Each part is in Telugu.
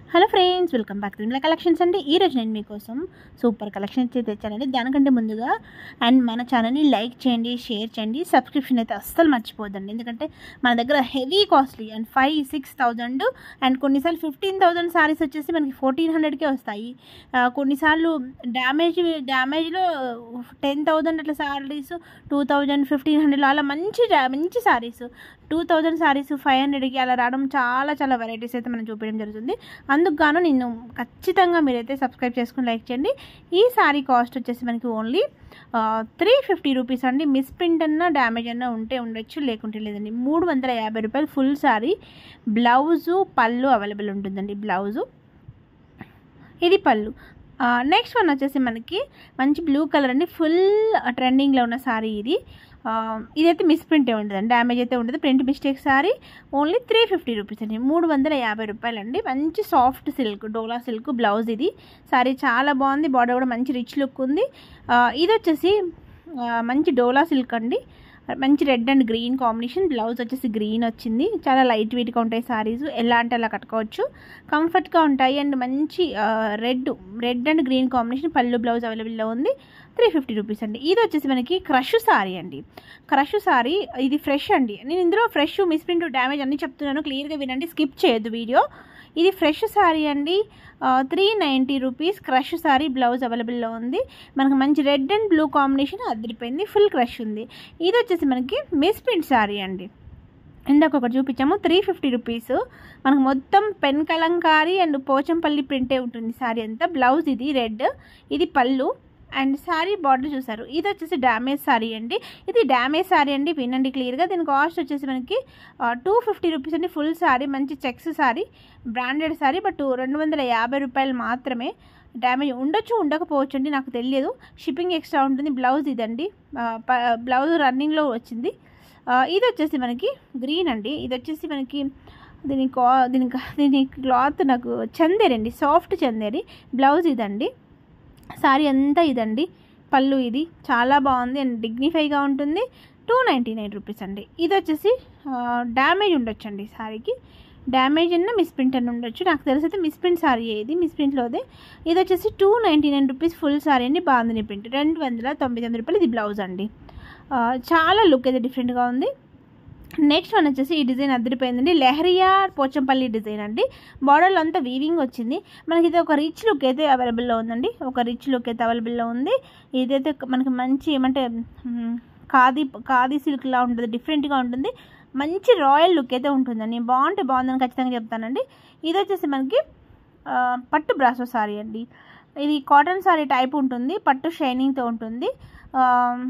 hello friends welcome back to Vimala collections అండి ఈరోజు నేను మీకోసం సూపర్ కలెక్షన్స్ అయితే తెచ్చానండి దానికంటే ముందుగా అండ్ మన ఛానల్ని లైక్ చేయండి షేర్ చేయండి సబ్స్క్రిప్షన్ అయితే అస్సలు మర్చిపోద్దండి ఎందుకంటే మన దగ్గర heavy costly and five six thousand and కొన్నిసార్లు ఫిఫ్టీన్ థౌజండ్ సారీస్ వచ్చేసి మనకి ఫోర్టీన్ హండ్రెడ్కే వస్తాయి ఆ, కొన్నిసార్లు డ్యామేజ్ డ్యామేజ్లో టెన్ థౌజండ్ అట్లా సారీస్ టూ థౌజండ్ ఫిఫ్టీన్ హండ్రెడ్లో అలా మంచి డా- మంచి saris two thousand saris five హండ్రెడ్కి అలా రావడం చాలా చాలా వెరైటీస్ అయితే మనం చూపించడం జరుగుతుంది అందుకు గాను నేను ఖచ్చితంగా మీరైతే సబ్స్క్రైబ్ చేసుకుని లైక్ చేయండి ఈ సారీ కాస్ట్ వచ్చేసి మనకి ఓన్లీ త్రీ ఫిఫ్టీ రూపీస్ అండి మిస్ ప్రింట్ అన్నా డ్యామేజ్ అన్నా ఉంటే ఉండొచ్చు లేకుంటే లేదండి మూడు వందల యాభై రూపాయలు ఫుల్ సారీ బ్లౌజు పళ్ళు అవైలబుల్ ఉంటుందండి బ్లౌజు ఇది పళ్ళు నెక్స్ట్ వన్ వచ్చేసి మనకి మంచి బ్లూ కలర్ అండి ఫుల్ ట్రెండింగ్లో ఉన్న సారీ ఇది ఆ, ఇదైతే మిస్ ప్రింటే ఉండదండి డ్యామేజ్ అయితే ఉండదు print mistake sari only three fifty rupees అండి మూడు వందల యాభై రూపాయలు అండి మంచి soft silk Dola silk blouse ఇది సారీ చాలా బాగుంది బార్డర్ కూడా మంచి రిచ్ లుక్ ఉంది ఆ, ఇది వచ్చేసి ఆ, మంచి డోలా సిల్క్ అండి మంచి red and green combination blouse వచ్చేసి గ్రీన్ వచ్చింది చాలా లైట్ వెయిట్గా ఉంటాయి సారీస్ ఎలా అంటే అలా కట్టుకోవచ్చు కంఫర్ట్గా ఉంటాయి అండ్ మంచి red red and green combination పళ్ళు బ్లౌజ్ అవైలబుల్లో ఉంది త్రీ ఫిఫ్టీ రూపీస్ అండి ఇది వచ్చేసి మనకి క్రష్ సారీ అండి క్రష్ సారీ ఇది ఫ్రెష్ అండి నేను ఇందులో ఫ్రెష్ మిస్ప్రింట్ డ్యామేజ్ అన్ని చెప్తున్నాను క్లియర్గా వినండి స్కిప్ చేయొద్దు వీడియో ఇది ఫ్రెష్ సారీ అండి three ninety rupees crush sari blouse అవైలబుల్లో ఉంది మనకు మంచి రెడ్ అండ్ బ్లూ కాంబినేషన్ అదిరిపోయింది ఫుల్ క్రష్ ఉంది ఇది వచ్చేసి మనకి మిస్ ప్రింట్ సారీ అండి ఇందాక ఒకటి చూపించాము త్రీ ఫిఫ్టీ రూపీస్ మనకు మొత్తం పెన్ కలంకారీ అండ్ పోచంపల్లి ప్రింటే ఉంటుంది సారీ అంతా బ్లౌజ్ ఇది రెడ్ ఇది పళ్ళు అండ్ సారీ బార్డర్ చూసారు ఇది వచ్చేసి డ్యామేజ్ సారీ అండి ఇది డ్యామేజ్ సారీ అండి వినండి క్లియర్గా దీని కాస్ట్ వచ్చేసి మనకి టూ ఫిఫ్టీ రూపీస్ అండి ఫుల్ సారీ మంచి checks sari branded sari but రెండు వందల యాభై రూపాయలు మాత్రమే డ్యామేజ్ ఉండొచ్చు ఉండకపోవచ్చు అండి నాకు తెలియదు షిప్పింగ్ ఎక్స్ట్రా ఉంటుంది బ్లౌజ్ ఇదండి ఆ, ప- బ్లౌజ్ రన్నింగ్లో వచ్చింది ఆ, ఇది వచ్చేసి మనకి గ్రీన్ అండి ఇది వచ్చేసి మనకి దీని కా దీని దీని క్లాత్ నాకు చందేరి అండి సాఫ్ట్ చందేరి బ్లౌజ్ ఇదండి సారీ అంతా ఇదండి పళ్ళు ఇది చాలా బాగుంది అండ్ డిగ్నిఫైగా ఉంటుంది టూ నైంటీ నైన్ రూపీస్ అండి ఇది వచ్చేసి డ్యామేజ్ ఉండొచ్చు అండి సారీకి డ్యామేజ్ అన్న మిస్ప్రింట్ అని ఉండొచ్చు నాకు తెలిసి అయితే మిస్ప్రింట్ సారీ ఇది మిస్ప్రింట్లోదే ఇది వచ్చేసి two ninety nine rupees full sari అండి బాగుంది ప్రింట్ రెండు వందల తొంభై తొమ్మిది రూపాయలు ఇది బ్లౌజ్ అండి ఆ, చాలా లుక్ అయితే డిఫరెంట్గా ఉంది నెక్స్ట్ వన్ వచ్చేసి ఈ డిజైన్ అదిరిపోయిందండి లెహరియా పోచంపల్లి డిజైన్ అండి బార్డర్లో అంతా వీవింగ్ వచ్చింది మనకి ఇది ఒక రిచ్ లుక్ అయితే అవైలబుల్లో ఉందండి ఒక రిచ్ లుక్ అయితే అవైలబుల్లో ఉంది ఇదైతే మనకి మంచి ఏమంటే మ్, ఖాదీ ఖాదీ సిల్క్లా ఉంటుంది డిఫరెంట్గా ఉంటుంది మంచి రాయల్ లుక్ అయితే ఉంటుందండి బాగుంటే బాగుందని ఖచ్చితంగా చెప్తానండి ఇది వచ్చేసి మనకి ఆ, పట్టు బ్రాసో సారీ అండి ఇది కాటన్ సారీ టైప్ ఉంటుంది పట్టు షైనింగ్తో ఉంటుంది ఆ,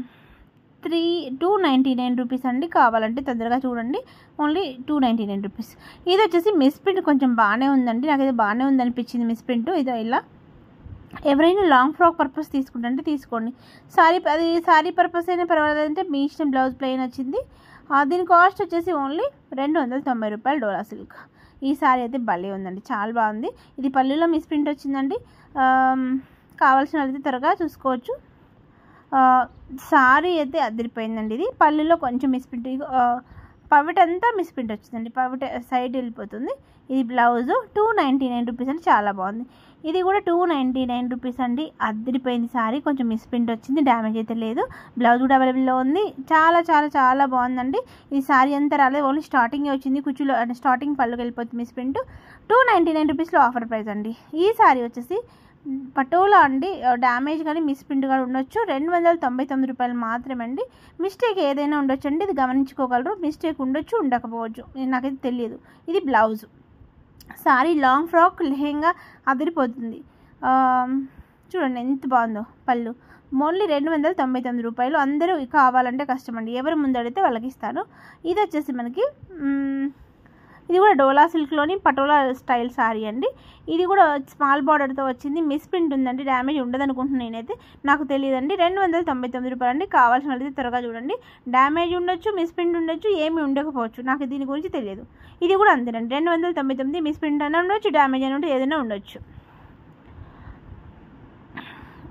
three two ninety nine rupees అండి కావాలంటే తొందరగా చూడండి only two ninety nine rupees ఇది వచ్చేసి మిస్ ప్రింట్ కొంచెం బాగానే ఉందండి నాకైతే బాగానే ఉందనిపించింది మిస్ ప్రింట్ ఇది ఇలా ఎవరైనా లాంగ్ ఫ్రాక్ పర్పస్ తీసుకుంటే తీసుకోండి సారీ అది సారీ పర్పస్ అయినా పర్వాలేదు అంటే మీ ఇష్టం బ్లౌజ్ ప్లెయిన్ వచ్చింది ఆ, దీని కాస్ట్ వచ్చేసి ఓన్లీ రెండు వందల తొంభై రూపాయలు డోలా సిల్క్ ఈ సారీ అయితే భలే ఉందండి చాలా బాగుంది ఇది పళ్ళులో మిస్ ప్రింట్ వచ్చిందండి ఆమ్, కావాల్సిన వాళ్ళైతే త్వరగా చూసుకోవచ్చు ఆ, సారీ అయితే అదిరిపోయిందండి ఇది పళ్ళులో కొంచెం మిస్ప్రింట్ పవిట అంతా మిస్ప్రింట్ వచ్చిందండి పవిట సైడ్ వెళ్ళిపోతుంది ఇది blouse two ninety nine rupees అండి చాలా బాగుంది ఇది కూడా టూ నైంటీ నైన్ రూపీస్ అండి అదిరిపోయింది సారీ కొంచెం మిస్ప్రింట్ వచ్చింది డ్యామేజ్ అయితే లేదు బ్లౌజ్ కూడా అవైలబుల్లో ఉంది చాలా చాలా చాలా బాగుందండి ఈ సారీ అంతా రాలేదు ఓన్లీ స్టార్టింగ్ వచ్చింది కుచ్చులో అంటే స్టార్టింగ్ పళ్ళుకి వెళ్ళిపోతుంది మిస్ప్రింట్ టూ నైంటీ నైన్ రూపీస్లో ఆఫర్ ప్రైస్ అండి ఈ సారీ వచ్చేసి పటోలా అండి డ్యామేజ్ కానీ మిస్ప్రింట్ కానీ ఉండొచ్చు రెండు వందల తొంభై తొమ్మిది రూపాయలు మాత్రమే అండి మిస్టేక్ ఏదైనా ఉండొచ్చు అండి ఇది గమనించుకోగలరు మిస్టేక్ ఉండొచ్చు ఉండకపోవచ్చు నేను నాకైతే తెలియదు ఇది blouse sari long frock lehenga అదిరిపోతుంది ఆ, చూడండి ఎంత బాగుందో పళ్ళు ఓన్లీ రెండు వందల తొంభై తొమ్మిది రూపాయలు అందరూ కావాలంటే కష్టం అండి ఎవరు ముందడితే వాళ్ళకి ఇస్తాను ఇది వచ్చేసి మనకి మ్, ఇది కూడా డోలా సిల్క్లోని పటోలా స్టైల్ సారీ అండి ఇది కూడా స్మాల్ బార్డర్తో వచ్చింది మిస్ ప్రింట్ ఉందండి డ్యామేజ్ ఉండదు అనుకుంటున్నాను నేనైతే నాకు తెలియదండి రెండు వందల తొంభై తొమ్మిది రూపాయలు అండి కావాల్సిన వాళ్ళైతే త్వరగా చూడండి డ్యామేజ్ ఉండొచ్చు మిస్ ప్రింట్ ఉండొచ్చు ఏమి ఉండకపోవచ్చు నాకు దీని గురించి తెలియదు ఇది కూడా అంతేనండి రెండు వందల తొంభై తొమ్మిది మిస్ ప్రింట్ అయినా ఉండొచ్చు డ్యామేజ్ అయినా ఉంటే ఏదైనా ఉండొచ్చు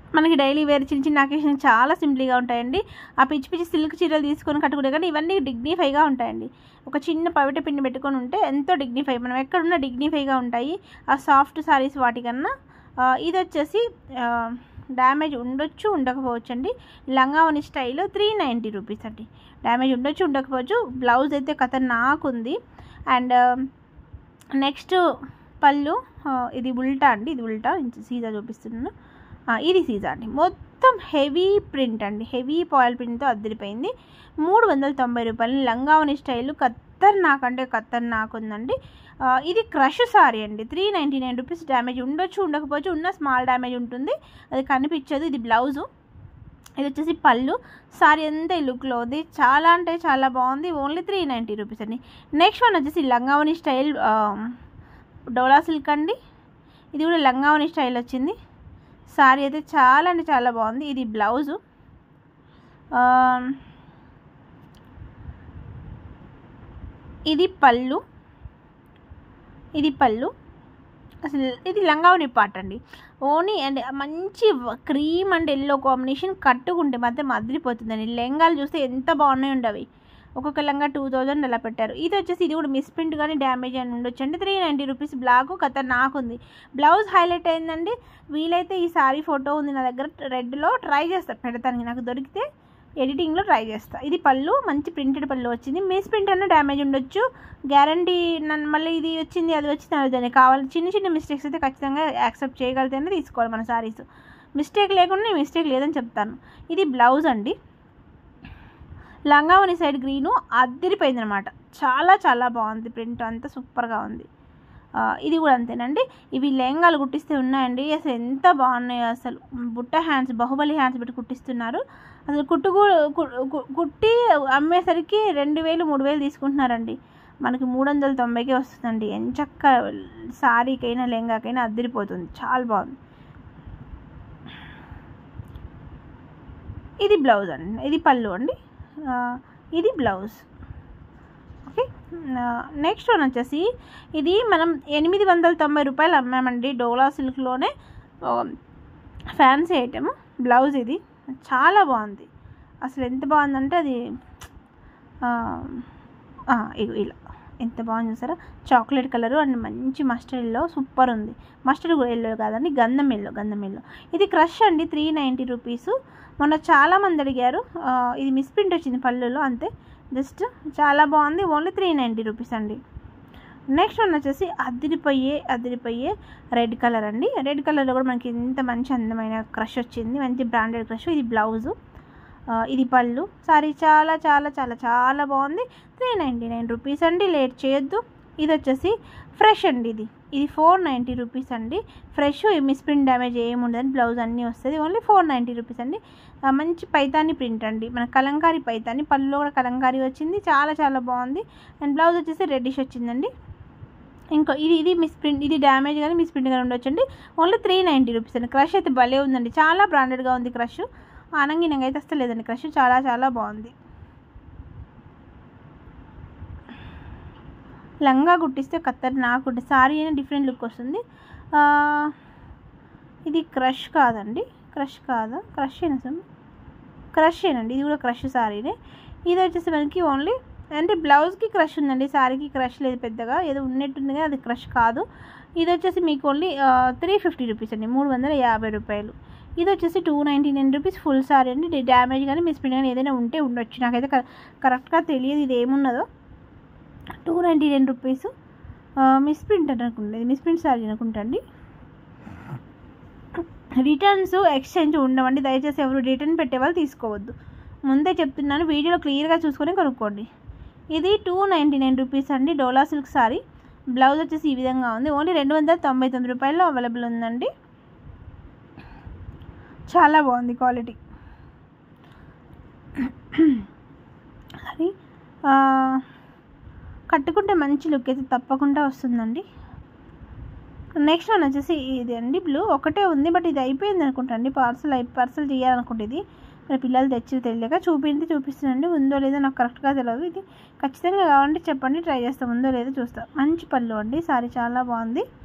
మనకి డైలీ వేర్ చిన్న చిన్న అకేషన్ చాలా సింపుల్గా ఉంటాయండి ఆ పిచ్చి పిచ్చి సిల్క్ చీరలు తీసుకొని కట్టుకునే కానీ ఇవన్నీ డిగ్నిఫైగా ఉంటాయండి ఒక చిన్న పవిట పిండి పెట్టుకొని ఉంటే ఎంతో డిగ్నిఫై మనం ఎక్కడున్నా డిగ్నిఫైగా ఉంటాయి ఆ సాఫ్ట్ సారీస్ వాటికన్నా ఆ, ఇది వచ్చేసి డ్యామేజ్ ఉండొచ్చు ఉండకపోవచ్చు అండి లంగావని స్టైల్ త్రీ నైంటీ రూపీస్ అండి డ్యామేజ్ ఉండొచ్చు ఉండకపోవచ్చు బ్లౌజ్ అయితే కథ నాకుంది అండ్ నెక్స్ట్ పళ్ళు ఆ, ఇది ఉల్టా అండి ఇది ఉల్టా సీజా చూపిస్తున్నాను ఆ, ఇది సీజా అండి మొత్తం హెవీ ప్రింట్ అండి హెవీ పాయిల్ ప్రింట్తో అద్దరిపోయింది మూడు వందల తొంభై రూపాయలు లంగావని స్టైల్ ఖతర్నాక్ అంటే ఖతర్నాక్ ఉందండి ఆ, ఇది క్రష్ సారీ అండి three ninety nine rupees damage ఉండొచ్చు ఉండకపోవచ్చు ఉన్న స్మాల్ డ్యామేజ్ ఉంటుంది అది కనిపించదు ఇది బ్లౌజు ఇది వచ్చేసి పళ్ళు సారీ అంతా ఈ లుక్లో ఉంది చాలా అంటే చాలా బాగుంది ఓన్లీ త్రీ నైంటీ రూపీస్ అండి నెక్స్ట్ వన్ వచ్చేసి లంగావని స్టైల్ ఆ, డోలా సిల్క్ అండి ఇది కూడా లంగావని స్టైల్ వచ్చింది సారీ అయితే చాలా అంటే చాలా బాగుంది ఇది బ్లౌజు ఆ, ఇది పళ్ళు ఇది పళ్ళు అసలు ఇది లంగావని పాట అండి ఓనీ అండ్ మంచి క్రీమ్ అండ్ ఎల్లో కాంబినేషన్ కట్టుకుంటే మాత్రం అదిరిపోతుందండి లెంగాలు చూస్తే ఎంత బాగున్నాయి ఉండవి ఒక్కొక్క లంగా టూ థౌజండ్ అలా పెట్టారు ఇది వచ్చేసి ఇది కూడా మిస్ప్రింట్ కానీ డ్యామేజ్ అని ఉండొచ్చు అండి త్రీ నైంటీ రూపీస్ బ్లాక్ కథ నాకుంది బ్లౌజ్ హైలైట్ అయిందండి వీలైతే ఈ సారీ ఫోటో ఉంది నా దగ్గర రెడ్లో ట్రై చేస్తా పెడతాను నాకు దొరికితే ఎడిటింగ్లో ట్రై చేస్తా ఇది పళ్ళు మంచి ప్రింటెడ్ పళ్ళు వచ్చింది మిస్ ప్రింట్ అన్న డ్యామేజ్ ఉండొచ్చు గ్యారంటీ నన్ను మళ్ళీ ఇది వచ్చింది అది వచ్చింది అది దానికి కావాలి చిన్న చిన్న మిస్టేక్స్ అయితే ఖచ్చితంగా యాక్సెప్ట్ చేయగలితేనే తీసుకోవాలి మన సారీస్ మిస్టేక్ లేకుండా నేను మిస్టేక్ లేదని చెప్తాను ఇది బ్లౌజ్ అండి లంగావని సైడ్ గ్రీను అద్దరిపోయింది అనమాట చాలా చాలా బాగుంది ప్రింట్ అంతా సూపర్గా ఉంది ఆ, ఇది కూడా అంతేనండి ఇవి లెహంగాలు కుట్టిస్తే ఉన్నాయండి అసలు ఎంత బాగున్నాయో అసలు బుట్ట హ్యాండ్స్ బాహుబలి హ్యాండ్స్ పెట్టి కుట్టిస్తున్నారు అసలు కుట్టు కు- కు- కుట్టి అమ్మేసరికి రెండు వేలు మూడు వేలు తీసుకుంటున్నారండి మనకి మూడు వందల తొంభైకే వస్తుందండి ఎంచక్క సారీకైనా లెహంగాకైనా అద్దరిపోతుంది చాలా బాగుంది ఇది బ్లౌజ్ అండి ఇది పళ్ళు అండి ఆ, ఇది బ్లౌజ్ ఓకే నెక్స్ట్ వన్ వచ్చేసి ఇది మనం ఎనిమిది వందల తొంభై రూపాయలు అమ్మామండి డోలా సిల్క్లోనే ఫ్యాన్సీ ఐటమ్ బ్లౌజ్ ఇది చాలా బాగుంది అసలు ఎంత బాగుందంటే అది ఆ, ఆ, ఇగో ఇలా ఎంత బాగుంది చూసారా చాక్లెట్ కలరు అండ్ మంచి మస్టర్డ్ ఎల్లో సూపర్ ఉంది మస్టర్డ్ కూడా ఎల్లో కాదండి గంధం ఎల్లో గంధం ఎల్లో ఇది క్రష్ అండి త్రీ నైంటీ రూపీస్ మొన్న చాలామంది అడిగారు ఆ, ఇది మిస్ప్రింట్ వచ్చింది పళ్ళులో అంతే జస్ట్ చాలా బాగుంది ఓన్లీ త్రీ నైంటీ రూపీస్ అండి నెక్స్ట్ వన్ వచ్చేసి అదిరిపోయే అదిరిపోయే రెడ్ కలర్ అండి రెడ్ కలర్లో కూడా మనకి ఇంత మంచి అందమైన క్రష్ వచ్చింది మంచి బ్రాండెడ్ క్రష్ ఇది బ్లౌజు ఆ, ఇది పళ్ళు సారీ చాలా చాలా చాలా చాలా బాగుంది త్రీ నైంటీ నైన్ రూపీస్ అండి లేట్ చేయొద్దు ఇది వచ్చేసి ఫ్రెష్ అండి ఇది ఇది ఫోర్ నైంటీ రూపీస్ అండి ఫ్రెష్ మిస్ప్రింట్ డ్యామేజ్ ఏమి ఉండదని బ్లౌజ్ అన్నీ వస్తుంది ఓన్లీ ఫోర్ నైంటీ రూపీస్ అండి ఆ, మంచి పైతాని ప్రింట్ అండి మన కలంకారీ పైతాని పళ్ళులో కూడా కలంకారీ వచ్చింది చాలా చాలా బాగుంది అండ్ బ్లౌజ్ వచ్చేసి రెడ్డిష్ వచ్చిందండి ఇంకో ఇది ఇది మిస్ ప్రింట్ ఇది డ్యామేజ్ కానీ మిస్ ప్రింట్ కానీ ఉండొచ్చండి ఓన్లీ త్రీ నైంటీ రూపీస్ అండి క్రష్ అయితే భలే ఉందండి చాలా బ్రాండెడ్గా ఉంది క్రష్ ఆనంగినంగా అయితే అసలు లేదండి క్రష్ చాలా చాలా బాగుంది లంగా కుట్టిస్తే కత్తర్ నాకు కుట్టి సారీ అయినా డిఫరెంట్ లుక్ వస్తుంది ఆ, ఇది క్రష్ కాదండి క్రష్ కాదా క్రష్ అయినా సార్ క్రష్ ఏనండి ఇది కూడా క్రష్ సారీనే ఇది వచ్చేసి మనకి ఓన్లీ అంటే బ్లౌజ్కి క్రష్ ఉందండి సారీకి క్రష్ లేదు పెద్దగా ఏదో ఉన్నట్టుంది కానీ అది క్రష్ కాదు ఇది వచ్చేసి మీకు ఓన్లీ త్రీ ఫిఫ్టీ రూపీస్ అండి మూడు వందల యాభై రూపాయలు ఇది వచ్చేసి two ninety nine rupees full sari అండి ఇది డ్యామేజ్ కానీ మిస్ప్రింట్ కానీ ఏదైనా ఉంటే ఉండొచ్చు నాకైతే క- కరెక్ట్గా తెలియదు ఇది ఏమున్నదో two ninety nine rupees misprint అనుకుంటా ఇది మిస్ప్రింట్ సారీ అనుకుంటా అండి రిటర్న్స్ ఎక్స్చేంజ్ ఉండవండి దయచేసి ఎవరు రిటర్న్ పెట్టే వాళ్ళు తీసుకోవద్దు ముందే చెప్తున్నాను వీడియోలో క్లియర్గా చూసుకొని కొనుక్కోండి ఇది టూ నైంటీ నైన్ రూపీస్ అండి డోలా సిల్క్ సారీ బ్లౌజ్ వచ్చేసి ఈ విధంగా ఉంది ఓన్లీ రెండు వందల తొంభై తొమ్మిది రూపాయల్లో అవైలబుల్ ఉందండి చాలా బాగుంది క్వాలిటీ అది ఆ, కట్టుకుంటే మంచి లుక్ అయితే తప్పకుండా వస్తుందండి నెక్స్ట్ వన్ వచ్చేసి ఇది అండి బ్లూ ఒకటే ఉంది బట్ ఇది అయిపోయింది అనుకుంటా అండి పార్సల్ అయి పార్సల్ చేయాలనుకుంటే ఇది మరి పిల్లలు తెచ్చి తెలియక చూపించి చూపిస్తుందండి ఉందో లేదో నాకు కరెక్ట్గా తెలియదు ఇది ఖచ్చితంగా కావాలంటే చెప్పండి ట్రై చేస్తాం ఉందో లేదో చూస్తాం మంచి పళ్ళు అండి సారీ చాలా బాగుంది